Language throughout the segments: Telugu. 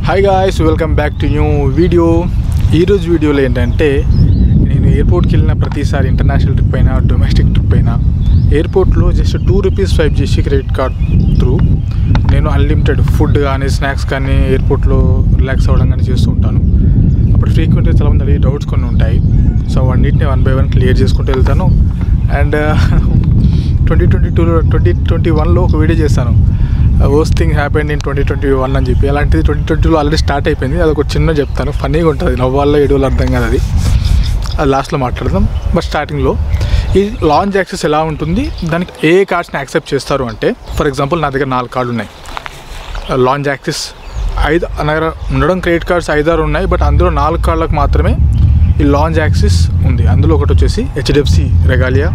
hi guys welcome back to new video ఈరోజు వీడియోలో ఏంటంటే నేను ఎయిర్పోర్ట్కి వెళ్ళిన ప్రతిసారి ఇంటర్నేషనల్ ట్రిప్ అయినా డొమెస్టిక్ ట్రిప్ అయినా ఎయిర్పోర్ట్లో జస్ట్ టూ రూపీస్ స్వైప్ చేసి క్రెడిట్ కార్డ్ త్రూ నేను అన్లిమిటెడ్ ఫుడ్ కానీ స్నాక్స్ కానీ ఎయిర్పోర్ట్లో రిలాక్స్ అవ్వడం కానీ చేస్తూ ఉంటాను అప్పుడు ఫ్రీక్వెంట్గా చాలామంది అడిగే డౌట్స్ కొన్ని ఉంటాయి సో అన్నింటిని వన్ బై వన్ క్లియర్ చేసుకుంటూ వెళ్తాను అండ్ ట్వంటీ ట్వంటీ టూలో ట్వంటీ ట్వంటీ వన్లో ఒక వీడియో చేశాను worse thing happened in twenty twenty one అని చెప్పి అలాంటిది ట్వంటీ ట్వంటీలో ఆల్రెడీ స్టార్ట్ అయిపోయింది అది ఒక చిన్న చెప్తాను ఫన్నీగా ఉంటుంది నవ్వాలో ఏడువలో అర్థం కాదు అది అది లాస్ట్లో మాట్లాడదాం బట్ స్టార్టింగ్లో ఈ లాంచ్ యాక్సెస్ ఎలా ఉంటుంది దానికి ఏ కార్డ్స్ని యాక్సెప్ట్ చేస్తారు అంటే ఫర్ ఎగ్జాంపుల్ నా దగ్గర నాలుగు కార్డు ఉన్నాయి లాంచ్ యాక్సెస్ ఐదు నా దగ్గర ఉండడం క్రెడిట్ కార్డ్స్ ఐదారు ఉన్నాయి బట్ అందులో నాలుగు కార్డులకు మాత్రమే ఈ లాంచ్ యాక్సెస్ ఉంది అందులో ఒకటి వచ్చేసి HDFC Regalia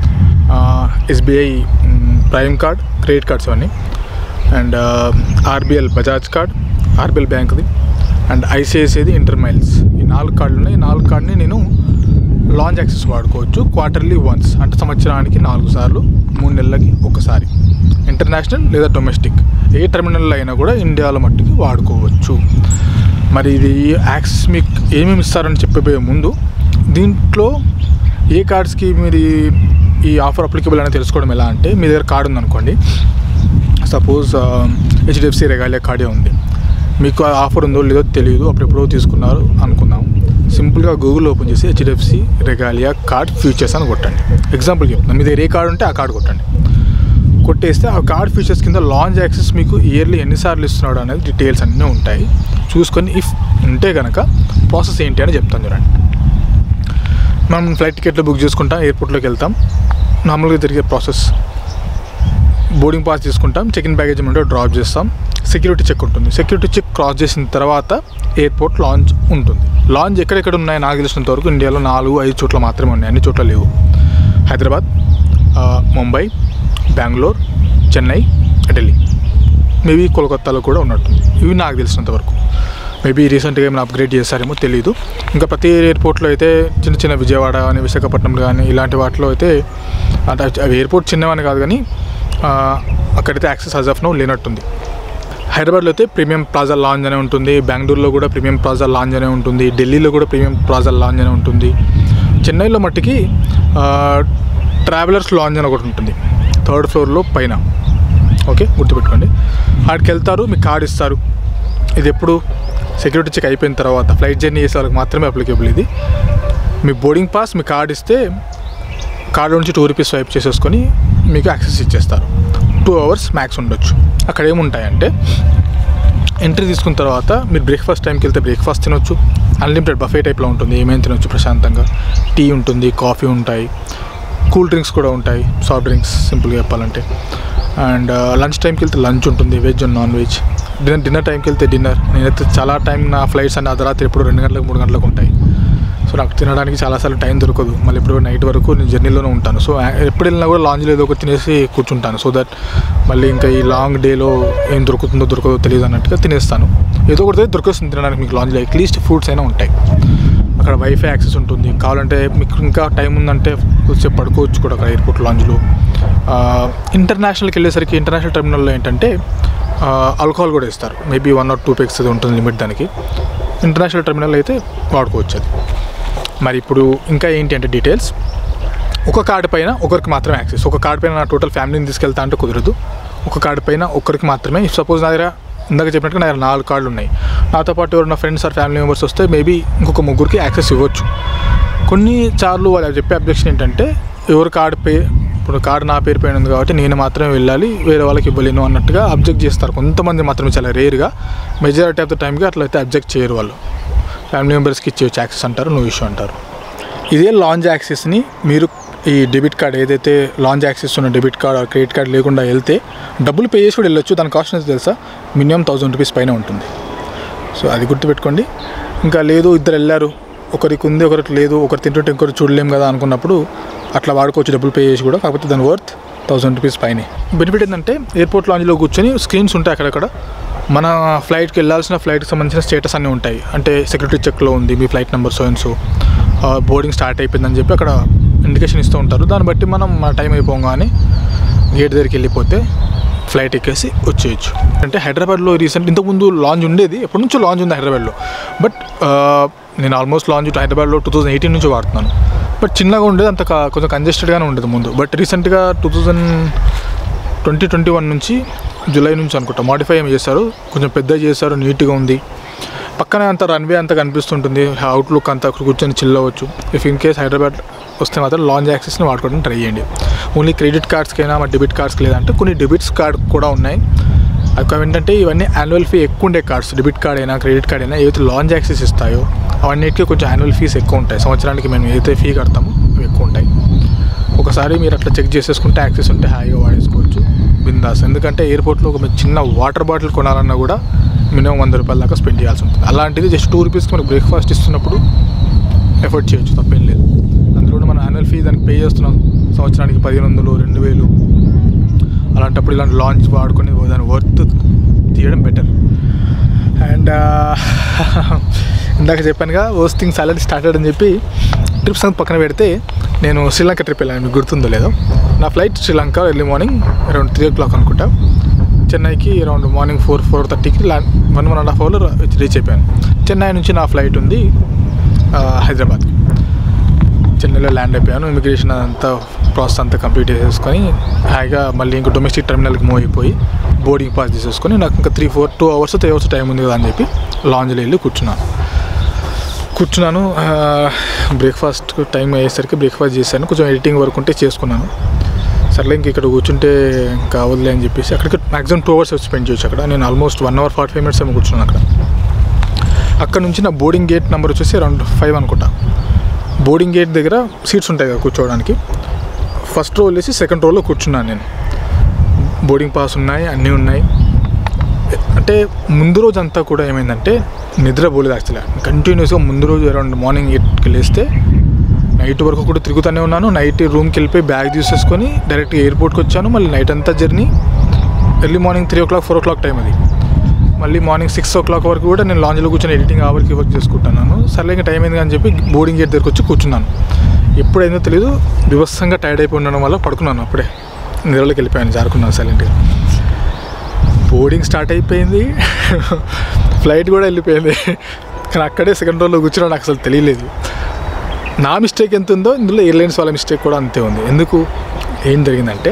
SBI Prime card credit cards అవన్నీ and RBL Bajaj card RBL బ్యాంక్ది అండ్ ఐసిఐసిఐది ఇంటర్ మైల్స్ ఈ నాలుగు కార్డులు ఉన్నాయి ఈ నాలుగు కార్డుని నేను లాంచ్ యాక్సెస్ వాడుకోవచ్చు క్వార్టర్లీ వన్స్ అంటే సంవత్సరానికి నాలుగు సార్లు మూడు నెలలకి ఒకసారి ఇంటర్నేషనల్ లేదా డొమెస్టిక్ ఏ టెర్మినల్లో అయినా కూడా ఇండియాలో మట్టుకి వాడుకోవచ్చు మరి ఇది యాక్సెస్ మీకు ఏమేమి ఇస్తారని చెప్పబోయే ముందు దీంట్లో ఏ కార్డ్స్కి మీరు ఈ- ఈ ఆఫర్ అప్లికబుల్ అని తెలుసుకోవడం ఎలా అంటే మీ దగ్గర కార్డు ఉందనుకోండి సపోజ్ హెచ్డిఎఫ్సి రెగాలియా కార్డే ఉంది మీకు ఆ ఆఫర్ ఉందో లేదో తెలియదు అప్పుడెప్పుడో తీసుకున్నారు అనుకుందాం సింపుల్గా గూగుల్ ఓపెన్ చేసి హెచ్డిఎఫ్సి రెగాలియా కార్డ్ ఫీచర్స్ అని కొట్టండి ఎగ్జాంపుల్ చెప్తున్నాను మీ దగ్గర ఏ కార్డు ఉంటే ఆ కార్డు కొట్టండి కొట్టేస్తే ఆ కార్డ్ ఫీచర్స్ కింద లాంచ్ యాక్సెస్ మీకు ఇయర్లీ ఎన్నిసార్లు ఇస్తున్నాడు అనేది డీటెయిల్స్ అన్నీ ఉంటాయి చూసుకొని ఇఫ్ ఉంటే కనుక ప్రాసెస్ ఏంటి అని చెప్తాను చూడండి మనం ఫ్లైట్ టికెట్లు బుక్ చేసుకుంటాం ఎయిర్పోర్ట్లోకి వెళ్తాం నార్మల్గా జరిగే ప్రాసెస్ బోర్డింగ్ పాస్ తీసుకుంటాం చెక్ ఇన్ బ్యాగేజ్ ఉంటే డ్రాప్ చేస్తాం సెక్యూరిటీ చెక్ ఉంటుంది సెక్యూరిటీ చెక్ క్రాస్ చేసిన తర్వాత ఎయిర్పోర్ట్ లాంచ్ ఉంటుంది లాంచ్ ఎక్కడెక్కడ ఉన్నాయి నాకు తెలిసినంత వరకు ఇండియాలో నాలుగు ఐదు చోట్ల మాత్రమే ఉన్నాయి అన్ని చోట్ల లేవు హైదరాబాద్ ఆ, ముంబై బెంగళూరు చెన్నై ఢిల్లీ మేబీ కోల్కత్తాలో కూడా ఉన్నట్టుంది ఇవి నాకు తెలిసినంత వరకు మేబీ రీసెంట్గా ఏమైనా అప్గ్రేడ్ చేస్తారేమో తెలియదు ఇంకా ప్రతి ఎయిర్పోర్ట్లో అయితే చిన్న చిన్న విజయవాడ కానీ విశాఖపట్నం కానీ ఇలాంటి వాటిలో అయితే అంటే అవి ఎయిర్పోర్ట్ చిన్నవని కాదు కానీ ఆ, అక్కడైతే యాక్సెస్ అజ్ ఆఫ్ నో లేనట్టుంది హైదరాబాద్లో అయితే ప్రీమియం ప్లాజా లాంజ్ అనే ఉంటుంది బెంగళూరులో కూడా ప్రీమియం ప్లాజా లాంజ్ అనే ఉంటుంది ఢిల్లీలో కూడా ప్రీమియం ప్లాజా లాంజ్ అనే ఉంటుంది చెన్నైలో మట్టికి ట్రావెలర్స్ లాంజ్ అని ఒకటి ఉంటుంది థర్డ్ ఫ్లోర్లో పైన ఓకే గుర్తుపెట్టుకోండి ఆడికి వెళ్తారు మీకు కార్డు ఇస్తారు ఇది ఎప్పుడు సెక్యూరిటీ చెక్ అయిపోయిన తర్వాత ఫ్లైట్ జర్నీ చేసే వాళ్ళకి మాత్రమే అప్లికేబుల్ ఇది మీ బోర్డింగ్ పాస్ మీ కార్డు ఇస్తే కార్డు నుంచి టూ రూపీస్ స్వైప్ చేసేసుకొని మీకు యాక్సెస్ ఇచ్చేస్తారు టూ అవర్స్ మ్యాక్స్ ఉండొచ్చు అక్కడ ఏముంటాయంటే ఎంట్రీ తీసుకున్న తర్వాత మీరు బ్రేక్ఫాస్ట్ టైంకి వెళ్తే బ్రేక్ఫాస్ట్ తినొచ్చు అన్లిమిటెడ్ బఫే టైప్లో ఉంటుంది ఏమేమి తినొచ్చు ప్రశాంతంగా టీ ఉంటుంది కాఫీ ఉంటాయి కూల్ డ్రింక్స్ కూడా ఉంటాయి సాఫ్ట్ డ్రింక్స్ సింపుల్గా చెప్పాలంటే అండ్ లంచ్ టైంకి వెళ్తే లంచ్ ఉంటుంది veg and non veg dinner dinner టైంకి వెళ్తే డిన్నర్ నేనైతే చాలా టైం నా ఫ్లైట్స్ అన్ని అర్ధరాత్రి ఎప్పుడు రెండు గంటలకు మూడు గంటలకు ఉంటాయి సో నాకు తినడానికి చాలాసార్లు టైం దొరకదు మళ్ళీ ఎప్పుడు నైట్ వరకు నేను జర్నీలోనే ఉంటాను సో ఆ- ఎప్పుడు వెళ్ళినా కూడా లాంజ్లో ఏదో ఒకటి తినేసి కూర్చుంటాను సో దట్ మళ్ళీ ఇంకా ఈ లాంగ్ డేలో ఏం దొరుకుతుందో దొరకదో తెలియదు అన్నట్టుగా తినేస్తాను ఏదో ఒకటి అయితే దొరికేస్తుంది తినడానికి మీకు లాంజ్లో అట్లీస్ట్ ఫ్రూట్స్ అయినా ఉంటాయి అక్కడ వైఫై యాక్సెస్ ఉంటుంది కావాలంటే మీకు ఇంకా టైం ఉందంటే కొద్దిసేపు పడుకోవచ్చు కూడా అక్కడ ఎయిర్పోర్ట్ లాంజ్లో ఇంటర్నేషనల్కి వెళ్ళేసరికి ఇంటర్నేషనల్ టెర్మినల్లో ఏంటంటే ఆల్కహాల్ కూడా ఇస్తారు maybe one or two pegs అది ఉంటుంది లిమిట్ దానికి ఇంటర్నేషనల్ టెర్మినల్ అయితే వాడుకోవచ్చు అది మరి ఇప్పుడు ఇంకా ఏంటి అంటే డీటెయిల్స్ ఒక కార్డు పైన ఒకరికి మాత్రమే యాక్సెస్ ఒక కార్డు పైన నా టోటల్ ఫ్యామిలీని తీసుకెళ్తా అంటే కుదరదు ఒక కార్డు పైన ఒకరికి మాత్రమే సపోజ్ నా దగ్గర ఇందాక చెప్పినట్టుగా నా దగ్గర నాలుగు కార్డులు ఉన్నాయి నాతో పాటు ఎవరైనా ఫ్రెండ్స్ ఆర్ ఫ్యామిలీ మెంబర్స్ వస్తే మేబీ ఇంకొక ముగ్గురికి యాక్సెస్ ఇవ్వచ్చు కొన్ని సార్లు వాళ్ళు చెప్పే అబ్జెక్షన్ ఏంటంటే ఎవరి కార్డు పే ఇప్పుడు కార్డు నా పేరు పైన ఉంది కాబట్టి నేను మాత్రమే వెళ్ళాలి వేరే వాళ్ళకి ఇవ్వలేను అన్నట్టుగా అబ్జెక్ట్ చేస్తారు కొంతమంది మాత్రమే చాలా రేర్గా మెజారిటీ ఆఫ్ ద టైంకి అట్లా అయితే అబ్జెక్ట్ చేయరు వాళ్ళు ఫ్యామిలీ మెంబర్స్కి ఇచ్చేయచ్చు యాక్సెస్ అంటారు నో ఇష్యూ అంటారు ఇదే లాంచ్ యాక్సెస్ని మీరు ఈ డెబిట్ కార్డ్ ఏదైతే లాంచ్ యాక్సెస్ ఉన్న debit card or credit card లేకుండా వెళ్తే డబ్బులు పే చేసి కూడా వెళ్ళొచ్చు దాని కాస్ట్ ఎంత తెలుసా మినిమం థౌసండ్ రూపీస్ పైన ఉంటుంది సో అది గుర్తుపెట్టుకోండి ఇంకా లేదు ఇద్దరు వెళ్ళారు ఒకరికి ఉంది ఒకరికి లేదు ఒకరు తింటుంటే ఇంకొకరు చూడలేం కదా అనుకున్నప్పుడు అట్లా వాడుకోవచ్చు డబ్బులు పే చేసి కూడా కాకపోతే దాని వర్త్ థౌసండ్ రూపీస్ పైనే బెనిఫిట్ ఏంటంటే ఎయిర్పోర్ట్ లాంజ్లో కూర్చొని స్క్రీన్స్ ఉంటాయి అక్కడక్కడ మన ఫ్లైట్కి వెళ్ళాల్సిన ఫ్లైట్కి సంబంధించిన స్టేటస్ అన్నీ ఉంటాయి అంటే సెక్యూరిటీ చెక్లో ఉంది మీ flight number so and so boarding start అయిపోయిందని చెప్పి అక్కడ ఇండికేషన్ ఇస్తూ ఉంటారు దాన్ని బట్టి మనం మన టైం అయిపోగానే గేట్ దగ్గరికి వెళ్ళిపోతే ఫ్లైట్ ఎక్కేసి వచ్చేయచ్చు అంటే హైదరాబాద్లో రీసెంట్ ఇంతకుముందు లాంచ్ ఉండేది ఎప్పటి నుంచో లాంచ్ ఉంది హైదరాబాద్లో బట్ నేను ఆల్మోస్ట్ లాంచ్ హైదరాబాద్లో టూ థౌజండ్ ఎయిటీన్ నుంచి వాడుతున్నాను బట్ చిన్నగా ఉండేది అంత కా- కొంచెం కంజెస్టెడ్గానే ఉండేది ముందు బట్ రీసెంట్గా two thousand twenty twenty one నుంచి జూలై నుంచి అనుకుంటా మాడిఫై ఏమి చేశారు కొంచెం పెద్ద చేశారు నీట్గా ఉంది పక్కనే అంత రన్వే అంతా కనిపిస్తుంటుంది అవుట్లుక్ అంతా అక్కడ కూర్చొని చిల్ అవ్వచ్చు ఇఫ్ ఇన్ కేస్ హైదరాబాద్ వస్తే మాత్రం లాంచ్ యాక్సెస్ని వాడుకోవడం ట్రై చేయండి ఓన్లీ క్రెడిట్ కార్డ్స్కైనా మా డెబిట్ కార్డ్స్కి లేదంటే కొన్ని డెబిట్స్ కార్డ్ కూడా ఉన్నాయి అవి ఏంటంటే ఇవన్నీ యాన్యువల్ ఫీ ఎక్కువ ఉండే కార్డ్స్ డెబిట్ కార్డ్ అయినా క్రెడిట్ కార్డ్ అయినా ఏవైతే లాంచ్ యాక్సెస్ ఇస్తాయో అవన్నిటికీ కొంచెం యాన్యువల్ ఫీస్ ఎక్కువ ఉంటాయి సంవత్సరానికి మేము ఏదైతే ఫీ కడతామో అవి ఎక్కువ ఉంటాయి ఒకసారి మీరు అట్లా చెక్ చేసేసుకుంటే యాక్సెస్ ఉంటే హాయిగా వాడేసుకోవచ్చు బిందాస్ ఎందుకంటే ఎయిర్పోర్ట్లో ఒక చిన్న వాటర్ బాటిల్ కొనాలన్నా కూడా మినిమం వంద రూపాయల దాకా స్పెండ్ చేయాల్సి ఉంటుంది అలాంటిది జస్ట్ టూ రూపీస్కి మనకు బ్రేక్ఫాస్ట్ ఇస్తున్నప్పుడు ఎఫర్ట్ చేయొచ్చు తప్పేం లేదు అందులో కూడా మనం యాన్యువల్ ఫీ దానికి పే చేస్తున్నాం సంవత్సరానికి పదిహేను వందలు రెండు వేలు అలాంటప్పుడు ఇలాంటి లాంచ్ వాడుకొని దాని వర్త్ తీయడం బెటర్ అండ్ ఇందాక చెప్పానుగా వర్స్ట్ థింగ్స్ ఆల్రెడీ స్టార్టెడ్ అని చెప్పి ట్రిప్స్ అంతా పక్కన పెడితే నేను శ్రీలంక ట్రిప్ వెళ్ళాను మీకు గుర్తుందో లేదో నా flight Sri Lanka early morning around three o'clock అనుకుంటా చెన్నైకి అరౌండ్ మార్నింగ్ ఫోర్ ఫోర్ థర్టీకి land one one and half అవర్లో రీచ్ అయిపోయాను చెన్నై నుంచి నా ఫ్లైట్ ఉంది ఆ, హైదరాబాద్కి చెన్నైలో ల్యాండ్ అయిపోయాను ఇమిగ్రేషన్ అంతా ప్రాసెస్ అంతా కంప్లీట్ చేసేసుకొని హాయిగా మళ్ళీ ఇంకో డొమెస్టిక్ టెర్మినల్కి మూవ్ అయిపోయి బోర్డింగ్ పాస్ చేసేసుకొని నాకు ఇంకా three four two hours three hours time ఉంది కదా అని చెప్పి లాంజ్లో వెళ్ళి కూర్చున్నాను కూర్చున్నాను బ్రేక్ఫాస్ట్ టైం అయ్యేసరికి బ్రేక్ఫాస్ట్ చేశాను కొంచెం ఎడిటింగ్ వర్క్ ఉంటే చేసుకున్నాను సర్లే ఇంక ఇక్కడ కూర్చుంటే ఇంకా వదిలే అని చెప్పేసి అక్కడికి మ్యాక్సిమం టూ అవర్స్ స్పెండ్ చేయొచ్చు అక్కడ నేను almost one hour forty five minutes ఏమో కూర్చున్నాను అక్కడ అక్కడ నుంచి నా బోర్డింగ్ గేట్ నెంబర్ వచ్చేసి అరౌండ్ ఫైవ్ అనుకుంటా బోర్డింగ్ గేట్ దగ్గర సీట్స్ ఉంటాయి కదా కూర్చోవడానికి ఫస్ట్ రో వెళ్ళేసి సెకండ్ రోలో కూర్చున్నాను నేను బోర్డింగ్ పాస్ ఉన్నాయి అన్నీ ఉన్నాయి అంటే ముందు రోజు అంతా కూడా ఏమైందంటే నిద్రపోలేదు యాక్చువల్గా కంటిన్యూస్గా ముందు రోజు అరౌండ్ మార్నింగ్ ఎయిట్కి లేస్తే నైట్ వరకు కూడా తిరుగుతూనే ఉన్నాను నైట్ రూమ్కి వెళ్ళిపోయి బ్యాగ్ తీసేసుకొని డైరెక్ట్గా ఎయిర్పోర్ట్కి వచ్చాను మళ్ళీ నైట్ అంతా journey early morning three o'clock four o'clock time అది మళ్ళీ మార్నింగ్ సిక్స్ ఓ క్లాక్ వరకు కూడా నేను లాంజ్లో కూర్చొని ఎడిటింగ్ ఆ వర్క్ వర్క్ చేసుకుంటున్నాను సర్లే ఇంకా టైం అయింది అని చెప్పి బోర్డింగ్ గేట్ దగ్గరకు వచ్చి కూర్చున్నాను ఎప్పుడైందో తెలియదు వివత్సంగా టైర్డ్ అయిపోయి ఉండడం వల్ల పడుకున్నాను అప్పుడే నిద్రలోకి వెళ్ళిపోయాను జారుకున్నాను సైలెంట్గా బోర్డింగ్ స్టార్ట్ అయిపోయింది ఫ్లైట్ కూడా వెళ్ళిపోయింది కానీ అక్కడే సెకండ్ రోలో కూర్చున్నా నాకు అసలు తెలియలేదు నా మిస్టేక్ ఎంత ఉందో ఇందులో ఎయిర్లైన్స్ వాళ్ళ మిస్టేక్ కూడా అంతే ఉంది ఎందుకు ఏం జరిగిందంటే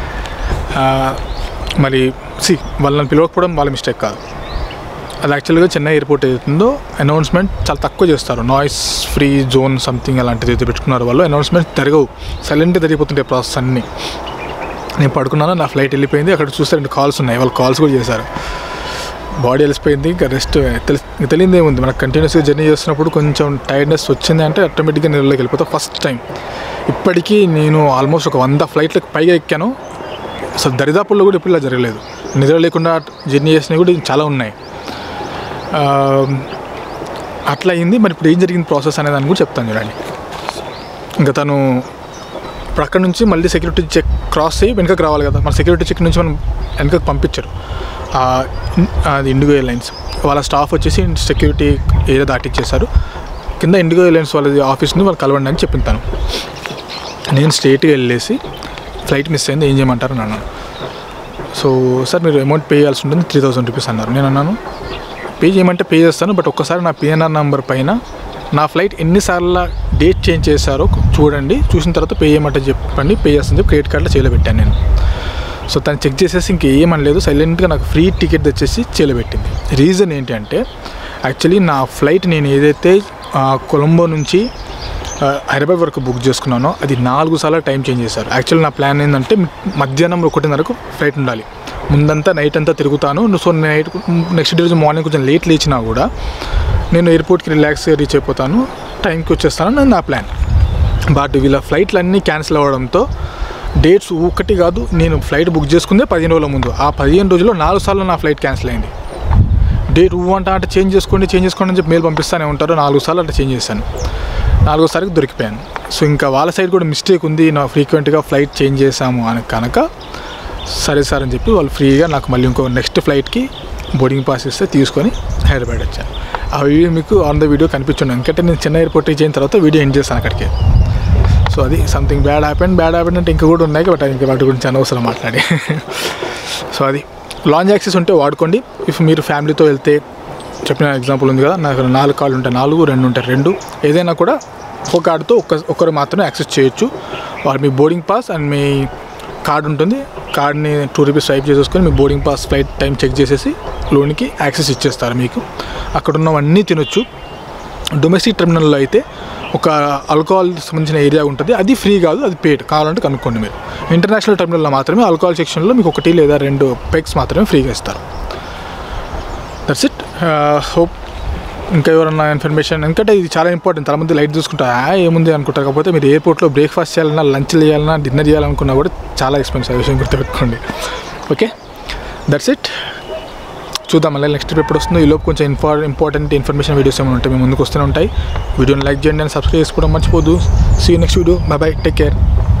ఆ, మరి సి వాళ్ళని పిలవకపోవడం వాళ్ళ మిస్టేక్ కాదు అది యాక్చువల్గా చెన్నై ఎయిర్పోర్ట్ ఏదైతుందో అనౌన్స్మెంట్ చాలా తక్కువ చేస్తారు నాయిస్ ఫ్రీ జోన్ సంథింగ్ అలాంటిది అయితే పెట్టుకున్నారు వాళ్ళు అనౌన్స్మెంట్ జరగవు సైలెంట్గా జరిగిపోతుంటాయి ప్రాసెస్ అన్నీ నేను పడుకున్నాను నా ఫ్లైట్ వెళ్ళిపోయింది అక్కడ చూస్తే రెండు కాల్స్ ఉన్నాయి వాళ్ళు కాల్స్ కూడా చేశారు బాడీ వెళ్ళిపోయింది ఇంకా రెస్ట్ తెలి తెలియదు ఏముంది మనకు కంటిన్యూస్గా జర్నీ చేస్తున్నప్పుడు కొంచెం టైర్డ్నెస్ వచ్చింది అంటే ఆటోమేటిక్గా నిద్రలోకి వెళ్ళిపోతా ఫస్ట్ టైం ఇప్పటికీ నేను ఆల్మోస్ట్ ఒక వంద ఫ్లైట్లకు పైగా ఎక్కాను అసలు దరిదాపుల్లో కూడా ఎప్పుడు ఇలా జరగలేదు నిద్ర లేకుండా జర్నీ చేసినవి కూడా చాలా ఉన్నాయి ఆ, అట్లా అయింది మరి ఇప్పుడు ఏం జరిగింది ప్రాసెస్ అనే దాన్ని కూడా చెప్తాను చూడండి ఇంకా తను ఇప్పుడు అక్కడ నుంచి మళ్ళీ సెక్యూరిటీ చెక్ క్రాస్ అయ్యి వెనకకు రావాలి కదా మన సెక్యూరిటీ చెక్ నుంచి మనం వెనకకు పంపించారు ఆ, ఇన్- అది ఇండిగో ఎయిర్లైన్స్ వాళ్ళ స్టాఫ్ వచ్చేసి సెక్యూరిటీ ఏరియా దాటిచ్చేశారు కింద ఇండిగో ఎయిర్లైన్స్ వాళ్ళ ఆఫీస్ని వాళ్ళు కలవండి అని చెప్పింది తను నేను స్ట్రేట్గా వెళ్ళేసి ఫ్లైట్ మిస్ అయింది ఏం చేయమంటారు అని అన్నాను సో సార్ మీరు అమౌంట్ పే చేయాల్సి ఉంటుంది త్రీ థౌసండ్ రూపీస్ అన్నారు నేను అన్నాను పే చేయమంటే పే చేస్తాను బట్ ఒక్కసారి నా పిఎన్ఆర్ నెంబర్ పైన నా ఫ్లైట్ ఎన్నిసార్లు డేట్ చేంజ్ చేశారో చూడండి చూసిన తర్వాత పే చేయమంటే చెప్పండి పే చేస్తాను చెప్పి క్రెడిట్ కార్డులో చేయలో పెట్టాను నేను సో తను చెక్ చేసేసి ఇంకేమనలేదు సైలెంట్గా నాకు ఫ్రీ టికెట్ తెచ్చేసి చేయలేబెట్టింది రీజన్ ఏంటి అంటే యాక్చువల్లీ నా ఫ్లైట్ నేను ఏదైతే ఆ, కొలంబో నుంచి ఆ, హైదరాబాద్ వరకు బుక్ చేసుకున్నానో అది నాలుగు సార్లు టైం చేంజ్ చేశారు యాక్చువల్లీ నా ప్లాన్ ఏంటంటే మధ్యాహ్నం ఒకటిన్నరకు ఫ్లైట్ ఉండాలి ముందంతా నైట్ అంతా తిరుగుతాను సో నైట్ నెక్స్ట్ డే రోజు మార్నింగ్ కొంచెం లేట్ లేచినా కూడా నేను ఎయిర్పోర్ట్కి రిలాక్స్గా రీచ్ అయిపోతాను టైంకి వచ్చేస్తాను నా ప్లాన్ బట్ వీళ్ళ ఫ్లైట్లు అన్నీ క్యాన్సిల్ అవ్వడంతో డేట్స్ ఒకటి కాదు నేను ఫ్లైట్ బుక్ చేసుకుందే పదిహేను రోజుల ముందు ఆ పదిహేను రోజుల్లో నాలుగు సార్లు నా ఫ్లైట్ క్యాన్సిల్ అయింది డేట్ ఊ అంట అంటే చేంజ్ చేసుకోండి చేంజ్ చేసుకోండి అని చెప్పి మెయిల్ పంపిస్తూనే ఉంటారు నాలుగు సార్లు అట్లా చేంజ్ చేశాను నాలుగోసారికి దొరికిపోయాను సో ఇంకా వాళ్ళ సైడ్ కూడా మిస్టేక్ ఉంది నా ఫ్రీక్వెంట్గా ఫ్లైట్ చేంజ్ చేశాము అని కనుక సరే సార్ అని చెప్పి వాళ్ళు ఫ్రీగా నాకు మళ్ళీ ఇంకో నెక్స్ట్ ఫ్లైట్కి బోర్డింగ్ పాస్ ఇస్తే తీసుకొని హైదరాబాద్ వచ్చాను ఆ వీడియో మీకు ఆన్ ద వీడియో కనిపించుండే ఎందుకంటే నేను చిన్న ఎయిర్పోర్ట్ రీచ్ అయిన తర్వాత వీడియో ఎండ్ చేశాను అక్కడికి సో అది something bad happened bad happened అంటే ఇంకా కూడా ఉన్నాయి బట్ ఇంకా వాటి గురించి అనవసరం మాట్లాడి సో అది లాంజ్ యాక్సెస్ ఉంటే వాడుకోండి ఇఫ్ మీరు ఫ్యామిలీతో వెళ్తే చెప్పిన ఎగ్జాంపుల్ ఉంది కదా నాకు నాలుగు కార్డులు ఉంటాయి నాలుగు రెండు ఉంటాయి రెండు ఏదైనా కూడా ఒక కార్డుతో ఒక్క ఒక్కరు మాత్రమే యాక్సెస్ చేయొచ్చు వాళ్ళు మీ బోర్డింగ్ పాస్ అండ్ మీ కార్డు ఉంటుంది కార్డ్ని టూ రూపీస్ స్వైప్ చేసేసుకొని మీ boarding pass flight time check చేసేసి లోన్కి యాక్సెస్ ఇచ్చేస్తారు మీకు అక్కడ ఉన్నవన్నీ తినొచ్చు డొమెస్టిక్ టెర్మినల్లో అయితే ఒక ఆల్కహాల్ సంబంధించిన ఏరియా ఉంటుంది అది ఫ్రీ కాదు అది పేడ్ కావాలంటే కనుక్కోండి మీరు ఇంటర్నేషనల్ టెర్మినల్లో మాత్రమే ఆల్కహాల్ సెక్షన్లో మీకు ఒకటి లేదా రెండు పెగ్స్ మాత్రమే ఫ్రీగా ఇస్తారు దట్స్ ఇట్ హోప్ ఇంకా ఎవరన్నా ఇన్ఫర్మేషన్ ఎందుకంటే ఇది చాలా ఇంపార్టెంట్ చాలా మంది లైట్ చూసుకుంటారు "ఆ, ఏముంది అనుకుంటారు కాకపోతే మీరు ఎయిర్పోర్ట్లో బ్రేక్ఫాస్ట్ చేయాలన్నా లంచ్ చేయాలన్నా డిన్నర్ చేయాలనుకున్నా కూడా చాలా ఎక్స్పెన్సివ్ విషయం గుర్తుపెట్టుకోండి ఓకే దట్స్ ఇట్ చూద్దాం మళ్ళీ నెక్స్ట్ ఎప్పుడు వస్తుందో ఈ లోపు కొంచెం ఇన్ఫా ఇంపార్టెంట్ ఇన్ఫర్మేషన్ వీడియోస్ ఏమైనా ఉంటాయి మేము ముందుకు వస్తూనే ఉంటాయి వీడియోని లైక్ చేయండి అండ్ సబ్స్క్రైబ్ చేసుకోవడం మర్చిపోదు see next video bye bye take care